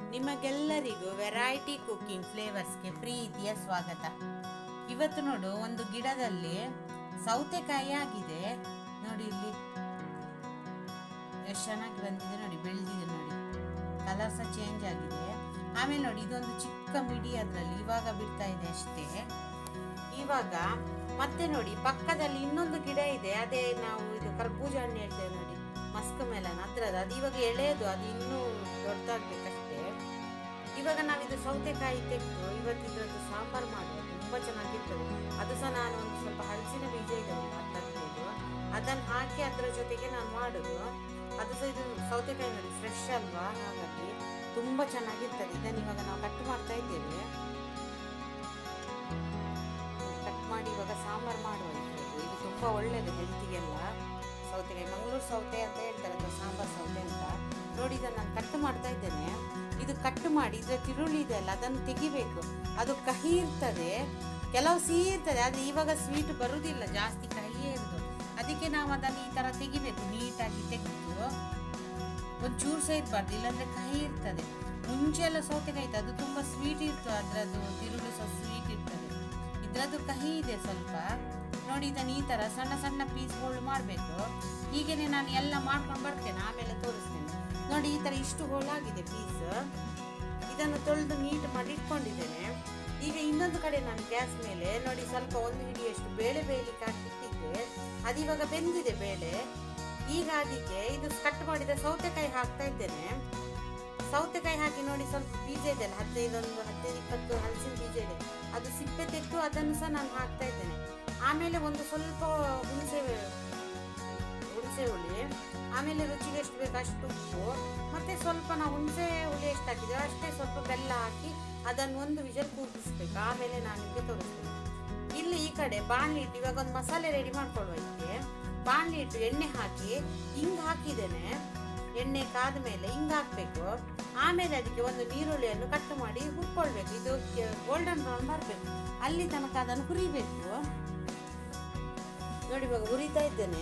ನಿಮಗೆಲ್ಲರಿಗೂ variety cooking ಫ್ಲೇವರ್ಸ್ಗೆ ಪ್ರೀತಿಯ ಸ್ವಾಗತ ಇವತ್ತು ನೋಡು ಒಂದು ಗಿಡದಲ್ಲಿ ಸೌತೆಕಾಯಿ ಆಗಿದೆ ನೋಡಿ ಇಲ್ಲಿ ಎಷ್ಟು ಚೆನ್ನಾಗಿ ಬಂದಿದೆ ನೋಡಿ ಬೆಳೆದಿದೆ ನೋಡಿ ಕಲರ್ ಸಹ ಚೇಂಜ್ ಆಗಿದೆ ಆಮೇಲೆ ನೋಡಿ ಇದೊಂದು ಚಿಕ್ಕ ಮಿಡಿ ಅದರಲ್ಲಿ ಇವಾಗ ಬಿಡ್ತಾ ಇದೆ ಅಷ್ಟೇ ಇವಾಗ ಮತ್ತೆ ನೋಡಿ ಪಕ್ಕದಲ್ಲಿ ಇನ್ನೊಂದು ಗಿಡ ಇದೆ ಅದೇ ನಾವು ಇದು ಕರ್ಬೂಜ ಹಣ್ಣು ಹೇಳ್ತೇವೆ ನೋಡಿ ಮಸ್ಕ್ ಮೆಲನ್ ಅದ್ರದ್ದು ಅದು ಇವಾಗ ಎಳೆಯದು ಅದು ಇನ್ನೂ ದೊಡ್ಡದಾಗ್ಬೇಕಷ್ಟೇ ಇವಾಗ ನಾವಿದು ಸೌತೆಕಾಯಿ ತೆಗೆದು ಇವತ್ತು ಇದ್ರದ್ದು ಸಾಂಬಾರು ಮಾಡುವ ತುಂಬಾ ಚೆನ್ನಾಗಿರ್ತದೆ ಅದು ಸಹ ನಾನು ಒಂದು ಸ್ವಲ್ಪ ಹಲಸಿನ ಬೀಜ ಇದೆ ಒಂದು ಹತ್ತು ಹದಿನೈದು ಅದನ್ನು ಹಾಕಿ ಅದರ ಜೊತೆಗೆ ನಾನು ಮಾಡುದು ಅದು ಸಹ ಇದು ಸೌತೆಕಾಯಿ ನೋಡಿ ಫ್ರೆಶ್ ಅಲ್ವಾ ಹಾಗಾಗಿ ತುಂಬಾ ಚೆನ್ನಾಗಿರ್ತದೆ ಇದನ್ನು ಇವಾಗ ನಾವು ಕಟ್ ಮಾಡ್ತಾ ಇದ್ದೇವೆ ಕಟ್ ಮಾಡಿ ಇವಾಗ ಸಾಂಬಾರು ಮಾಡುವ ಇದ್ರದ್ದು. ಇದು ತುಂಬಾ ಒಳ್ಳೇದು ಹೆಲ್ತಿಗೆಲ್ಲ ಸೌತೆಕಾಯಿ ಮಂಗಳೂರು ಸೌತೆ ಅಂತ ಹೇಳ್ತಾರೆ ಅಥವಾ ಸಾಂಬಾರ್ ಸೌತೆ ಅಂತ ನೋಡಿ ಇದನ್ನು ನಾನು ಕಟ್ ಮಾಡ್ತಾ ಇದ್ದೇನೆ ಇದು ಕಟ್ ಮಾಡಿ ಇದ್ರ ತಿರುಳಿ ಇದೆ ಅಲ್ಲ ಅದನ್ನು ತೆಗಿಬೇಕು ಅದು ಕಹಿ ಇರ್ತದೆ ಕೆಲವು ಸಿಹಿ ಇರ್ತದೆ ಆದರೆ ಇವಾಗ ಸ್ವೀಟ್ ಬರುವುದಿಲ್ಲ ಜಾಸ್ತಿ ಕಹಿಯೇ ಇರೋದು ಅದಕ್ಕೆ ನಾವು ಅದನ್ನು ಈ ಥರ ತೆಗಿಬೇಕು ನೀಟಾಗಿ ತೆಗೆದು ಒಂಚೂರು ಸಹ ಇರಬಾರ್ದು ಇಲ್ಲಾಂದ್ರೆ ಕಹಿ ಇರ್ತದೆ ಮುಂಚೆ ಎಲ್ಲ ಸೌತೆಕಾಯಿ ಇತ್ತು ಅದು ತುಂಬ ಸ್ವೀಟ್ ಇತ್ತು ಅದರದ್ದು ತಿರುಳು ಸಹ ಸ್ವೀಟ್ ಇರ್ತದೆ ಇದ್ರದ್ದು ಕಹಿ ಇದೆ ಸ್ವಲ್ಪ ನೋಡಿ ಇದನ್ನು ಈ ಥರ ಸಣ್ಣ ಸಣ್ಣ ಪೀಸ್ಗಳು ಮಾಡಬೇಕು ಹೀಗೇನೆ ನಾನು ಎಲ್ಲ ಮಾಡ್ಕೊಂಡು ಬರ್ತೇನೆ ಆಮೇಲೆ ತೋರಿಸ್ತೇನೆ ನೋಡಿ ಈ ಥರ ಇಷ್ಟು ಹೋಳಾಗಿದೆ ಪೀಸ್ ಇದನ್ನು ತೊಳೆದು ನೀಟ್ ಮಾಡಿ ಇಟ್ಕೊಂಡಿದ್ದೇನೆ ಈಗ ಇನ್ನೊಂದು ಕಡೆ ನಾನು ಗ್ಯಾಸ್ ಮೇಲೆ ನೋಡಿ ಸ್ವಲ್ಪ ಒಂದು ಹಿಡಿಯಷ್ಟು ಬೇಳೆ ಬೇಯಲಿಕ್ಕೆ ಹಾಕಿಟ್ಟಿದ್ದೆ ಅದು ಇವಾಗ ಬೆಂದಿದೆ ಬೇಳೆ ಈಗ ಅದಕ್ಕೆ ಇದು ಕಟ್ ಮಾಡಿದ ಸೌತೆಕಾಯಿ ಹಾಕ್ತಾ ಇದ್ದೇನೆ ಸೌತೆಕಾಯಿ ಹಾಕಿ ನೋಡಿ ಸ್ವಲ್ಪ ಬೀಜ ಇದೆ ಅಲ್ಲ ಹದಿನೈದೊಂದು ಹದಿನೈದು ಇಪ್ಪತ್ತು ಹಲಸಿನ ಬೀಜ ಇದೆ ಅದು ಸಿಪ್ಪೆ ತೆಗೆದು ಅದನ್ನು ಸಹ ನಾನು ಹಾಕ್ತಾ ಇದ್ದೇನೆ ಆಮೇಲೆ ಒಂದು ಸ್ವಲ್ಪ ಹುಣಸೆ ಹುಣಸೆ ಹುಳಿ ಆಮೇಲೆ ರುಚಿಗೆ ಎಷ್ಟು ಬೇಕು ಅಷ್ಟು ಉಪ್ಪು ಮತ್ತೆ ಸ್ವಲ್ಪ ನಾವು ಹುಣಸೆ ಹುಳಿ ಎಷ್ಟು ಹಾಕಿದ್ದೇವೆ ಅಷ್ಟೇ ಸ್ವಲ್ಪ ಬೆಲ್ಲ ಹಾಕಿ ಅದನ್ನು ಒಂದು ವಿಷಲ್ ಕೂಗಿಸ್ಬೇಕು ಆಮೇಲೆ ನಾನು ನಿಮಗೆ ತೋರಿಸ್ತೇನೆ ಇಲ್ಲಿ ಈ ಕಡೆ ಬಾಣಲಿ ಇಟ್ಟು ಇವಾಗ ಒಂದು ಮಸಾಲೆ ರೆಡಿ ಮಾಡ್ಕೊಳ್ಳುವ ಇದಕ್ಕೆ ಬಾಣಲಿ ಇಟ್ಟು ಎಣ್ಣೆ ಹಾಕಿ ಹಿಂಗ್ ಹಾಕಿದ್ದೇನೆ ಎಣ್ಣೆ ಕಾದ ಮೇಲೆ ಹಿಂಗ್ ಹಾಕ್ಬೇಕು ಆಮೇಲೆ ಅದಕ್ಕೆ ಒಂದು ನೀರುಳ್ಳಿಯನ್ನು ಕಟ್ ಮಾಡಿ ಹುರ್ಕೊಳ್ಬೇಕು ಇದು ಗೋಲ್ಡನ್ ಬ್ರೌನ್ ಬರಬೇಕು ಅಲ್ಲಿ ತನಕ ಅದನ್ನು ಹುರಿಬೇಕು ನೋಡಿ ಇವಾಗ ಹುರಿತಾ ಇದ್ದೇನೆ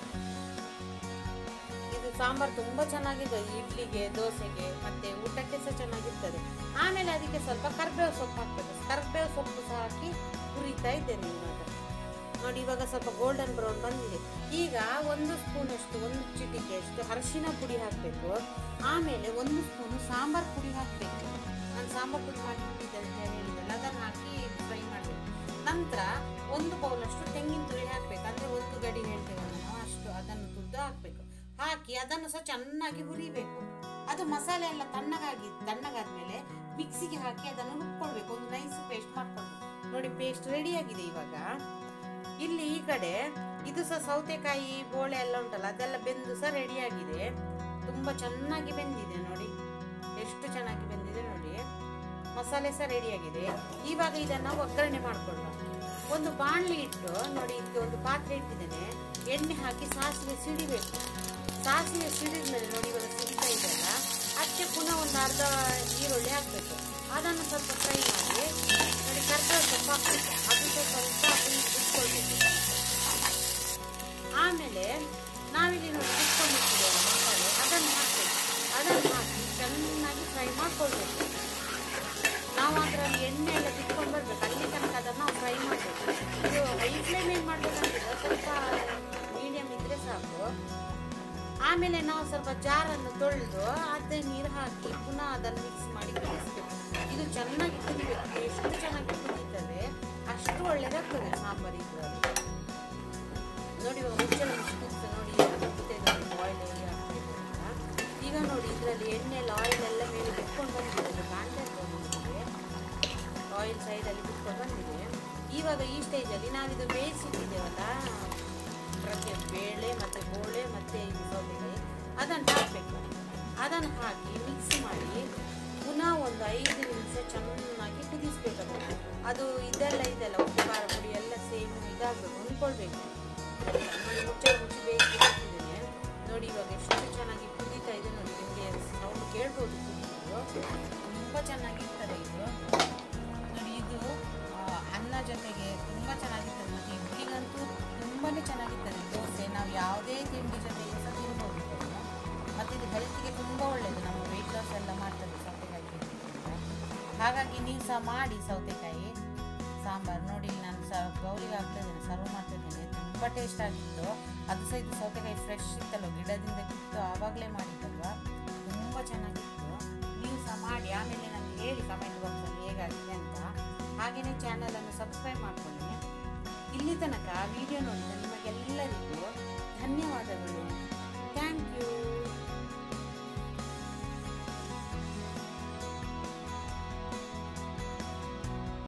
ಇದು ಸಾಂಬಾರು ತುಂಬಾ ಚೆನ್ನಾಗಿದೆ ಇಡ್ಲಿಗೆ ದೋಸೆಗೆ ಮತ್ತೆ ಊಟಕ್ಕೆ ಸಹ ಚೆನ್ನಾಗಿರ್ತದೆ ಆಮೇಲೆ ಅದಕ್ಕೆ ಸ್ವಲ್ಪ ಕರ್ಬೇವು ಸೊಪ್ಪು ಹಾಕ್ಬೇಕು ಕರ್ಬೇವು ಸೊಪ್ಪು ಸಹ ಹಾಕಿ ಹುರಿತಾ ಇದ್ದೇನೆ ಇವಾಗ ನೋಡಿ ಇವಾಗ ಸ್ವಲ್ಪ ಗೋಲ್ಡನ್ ಬ್ರೌನ್ ಬಂದಿದೆ ಈಗ ಒಂದು ಸ್ಪೂನ್ ಅಷ್ಟು ಒಂದು ಚಿಟಿಕೆ ಅಷ್ಟು ಅರಿಶಿನ ಪುಡಿ ಹಾಕಬೇಕು ಆಮೇಲೆ ಒಂದು ಸ್ಪೂನು ಸಾಂಬಾರ್ ಪುಡಿ ಹಾಕಬೇಕು ನಾನು ಸಾಂಬಾರ್ ಪುಡಿ ಮಾಡಿ ಇಟ್ಟಿದ್ದೆ ಅಂತ ಹೇಳಿದ್ದಲ್ಲ ಅದನ್ನು ಹಾಕಿ ಫ್ರೈ ಮಾಡಬೇಕು ನಂತರ ಒಂದು ಬೌಲಷ್ಟು ತೆಂಗಿನ ತುರಿ ಹಾಕಬೇಕು ಅಂದರೆ ಒಂದು ಗಡಿ ಹೇಳ್ತೇವೆ ನಾವು ಅಷ್ಟು ಅದನ್ನು ತುರಿದು ಹಾಕಬೇಕು ಹಾಕಿ ಅದನ್ನು ಸಹ ಚೆನ್ನಾಗಿ ಹುರಿಬೇಕು ಅದು ಮಸಾಲೆ ಎಲ್ಲ ತಣ್ಣಗಾಗಿ ತಣ್ಣಗಾದ್ಮೇಲೆ ಮಿಕ್ಸಿಗೆ ಹಾಕಿ ಅದನ್ನು ರುಬ್ಕೊಳ್ಬೇಕು ಒಂದು ನೈಸ್ ಪೇಸ್ಟ್ ಮಾಡ್ಕೊಳ್ಬೇಕು ನೋಡಿ ಪೇಸ್ಟ್ ರೆಡಿಯಾಗಿದೆ ಇವಾಗ ಇಲ್ಲಿ ಈ ಕಡೆ ಇದು ಸಹ ಸೌತೆಕಾಯಿ ಬೋಳೆ ಎಲ್ಲ ಉಂಟಲ್ಲ ಅದೆಲ್ಲ ಬೆಂದು ಸಹ ರೆಡಿಯಾಗಿದೆ ತುಂಬಾ ಚೆನ್ನಾಗಿ ಬೆಂದಿದೆ ನೋಡಿ ಎಷ್ಟು ಚೆನ್ನಾಗಿ ಬೆಂದಿದೆ ನೋಡಿ ಮಸಾಲೆ ಸಹ ರೆಡಿಯಾಗಿದೆ ಇವಾಗ ಇದನ್ನ ಒಗ್ಗರಣೆ ಮಾಡ್ಕೊಳ್ಳುವ ಒಂದು ಬಾಣಲಿ ಇಟ್ಟು ನೋಡಿ ಇದಕ್ಕೆ ಒಂದು ಪಾತ್ರೆ ಇಟ್ಟಿದ್ದೇನೆ ಎಣ್ಣೆ ಹಾಕಿ ಸಾಸಿವೆ ಸಿಡಿಬೇಕು ಸಾಸಿವೆ ಸಿಡಿದ್ಮೇಲೆ ನೋಡಿ ಇವಾಗ ಸಿಡಿತಾ ಇದೆಯಲ್ಲ ಅದಕ್ಕೆ ಪುನಃ ಒಂದು ಅರ್ಧ ಈರುಳ್ಳಿ ಹಾಕಬೇಕು ಅದನ್ನು ಸ್ವಲ್ಪ ಫ್ರೈ ಮಾಡಿ ನೋಡಿ ಕರ್ಬೇವು ಸೊಪ್ಪು ಹಾಕಬೇಕು ಅದು ಸಹ ಸ್ವಲ್ಪ ಉಟ್ಕೊಳ್ಬೇಕು ಆಮೇಲೆ ನಾವಿಲ್ಲಿ ನೋಡಿ ಉಟ್ಕೊಂಡಿರ್ತೀವಲ್ಲ ಮಸಾಲೆ ಅದನ್ನು ಹಾಕಬೇಕು ಅದನ್ನು ಹಾಕಿ ಚೆನ್ನಾಗಿ ಫ್ರೈ ಮಾಡ್ಕೊಳ್ಬೇಕು ನಾವು ಅದರಲ್ಲಿ ಎಣ್ಣೆ ಎಲ್ಲ ತಿಕ್ಕೊಂಡು ಬರ್ಬೇಕು ಅಲ್ಲಿ ತನಕ ಅದನ್ನು ನಾವು ಫ್ರೈ ಮಾಡಬೇಕು ಇದು ಹೈ ಫ್ಲೇಮ್ ಏನು ಮಾಡಬೇಕಂತಿಲ್ಲ ಸ್ವಲ್ಪ ಮೀಡಿಯಮ್ ಇದ್ರೆ ಸಾಕು ಆಮೇಲೆ ನಾವು ಸ್ವಲ್ಪ ಜಾರನ್ನು ತೊಳೆದು ಅದೇ ನೀರು ಹಾಕಿ ಪುನಃ ಅದನ್ನು ಮಿಕ್ಸ್ ಮಾಡಿ ಕಲಿಸ್ಬೇಕು ಇದು ಚೆನ್ನಾಗಿ ಕುದಿಬೇಕು ಎಷ್ಟು ಚೆನ್ನಾಗಿ ಕುದೀತದೆ ಅಷ್ಟು ಒಳ್ಳೆಯದಾಗ್ತದೆ ಸಾಂಬಾರು ಇದರಲ್ಲಿ ನೋಡಿ ಇವಾಗ ಮುಚ್ಚಳ ಮುಚ್ಚಿತ್ತು ನೋಡಿ ಆಯಿಲ್ ಹೇಗೆ ಹಾಕ್ಬೇಕು ಅಂತ ಈಗ ನೋಡಿ ಇದರಲ್ಲಿ ಎಣ್ಣೆ ಎಲ್ಲ ಆಯಿಲ್ ಎಲ್ಲ ಮೇಲೆ ಬಿಟ್ಕೊಂಡು ಬಂದಿದೆ ಅದು ಕಾಣ್ತಾ ಇರ್ತದೆ ನಿಮಗೆ ಆಯಿಲ್ ಸೈಡಲ್ಲಿ ಬಿಟ್ಕೊಂಡು ಬಂದಿದೆ ಇವಾಗ ಈ ಸ್ಟೇಜಲ್ಲಿ ನಾವಿದು ಬೇಯಿಸಿಟ್ಟಿದ್ದೇವಲ್ಲ ಪ್ರತಿ ಬೇಳೆ ಮತ್ತು ಬೋಳೆ ಮತ್ತು ಇದು ಸೌತೆಕಾಯಿ ಅದನ್ನು ಹಾಕಬೇಕು ಅದನ್ನು ಹಾಕಿ ಮಿಕ್ಸ್ ಮಾಡಿ ಪುನಃ ಒಂದು ಐದು ನಿಮಿಷ ಚೆನ್ನಾಗಿ ಕುದಿಸ್ಬೇಕು ಅದನ್ನು ಅದು ಇದೆಲ್ಲ ಇದೆಲ್ಲ ಉಪ್ಪು ಖಾರ ಪುಡಿ ಎಲ್ಲ ಸೇಮ್ ಇದಾಗಬೇಕು ಹೊಂದ್ಕೊಳ್ಬೇಕು ನೋಡಿ ಮುಚ್ಚಳ ಮುಚ್ಚಿ ಬೇಯಿಸಿದ್ದೇನೆ ನೋಡಿ ಇವಾಗ ಎಷ್ಟು ಚೆನ್ನಾಗಿ ಕುದೀತಾ ಇದೆ ನೋಡಿ ನಿಮಗೆ ಸೌಂಡ್ ಕೇಳ್ಬೋದು ಕುದಿಯೋದು ತುಂಬ ಚೆನ್ನಾಗಿರ್ತದೆ ಇದು ನೋಡಿ ಇದು ಆ, ಅನ್ನ ಜೊತೆಗೆ ತುಂಬ ಚೆನ್ನಾಗಿರ್ತದೆ ಮತ್ತು ಇಡ್ಲಿಗಂತೂ ತುಂಬಾ ಚೆನ್ನಾಗಿರ್ತದೆ ದೋಸೆ ನಾವು ಯಾವುದೇ ತಿಂಡಿ ಜೊತೆಗೆ ಸಹ ತಿನ್ಬೋದು ಇದನ್ನು ಮತ್ತು ಇದು ಹೆಲ್ತಿಗೆ ತುಂಬ ಒಳ್ಳೆಯದು ನಮ್ಮ ವೆಯ್ಟ್ ಲಾಸ್ ಎಲ್ಲ ಮಾಡ್ತದೆ ಸೌತೆಕಾಯಿ ತಿಂದರೆ ಹಾಗಾಗಿ ನೀವು ಸಹ ಮಾಡಿ ಸೌತೆಕಾಯಿ ಸಾಂಬಾರು ನೋಡಿ ಇಲ್ಲಿ ನಾನು ಸ ಬೌಲಿಗೆ ಹಾಕ್ತಾ ಇದ್ದೇನೆ ಸರ್ವ್ ಮಾಡ್ತಾ ಇದ್ದೇನೆ ತುಂಬ ಟೇಸ್ಟ್ ಆಗಿತ್ತು ಅದು ಸಹ ಇದು ಸೌತೆಕಾಯಿ ಫ್ರೆಶ್ ಇತ್ತಲ್ಲ ಗಿಡದಿಂದ ಕಿತ್ತು ಆವಾಗಲೇ ಮಾಡಿದ್ದಲ್ವ ತುಂಬ ಚೆನ್ನಾಗಿತ್ತು ನೀವು ಸಹ ಮಾಡಿ ಆಮೇಲೆ ನನಗೆ ಹೇಳಿ ಕಮೆಂಟ್ ಬಾಕ್ಸಲ್ಲಿ ಹೇಗಾಗಿದೆ ಅಂತ ಹಾಗೆಯೇ ಚಾನಲನ್ನು ಸಬ್ಸ್ಕ್ರೈಬ್ ಮಾಡ್ಕೊಳ್ಳಿ ಇಲ್ಲಿ ತನಕ ವಿಡಿಯೋ ನೋಡಿದ ನಿಮಗೆಲ್ಲರಿಗೂ ಧನ್ಯವಾದಗಳು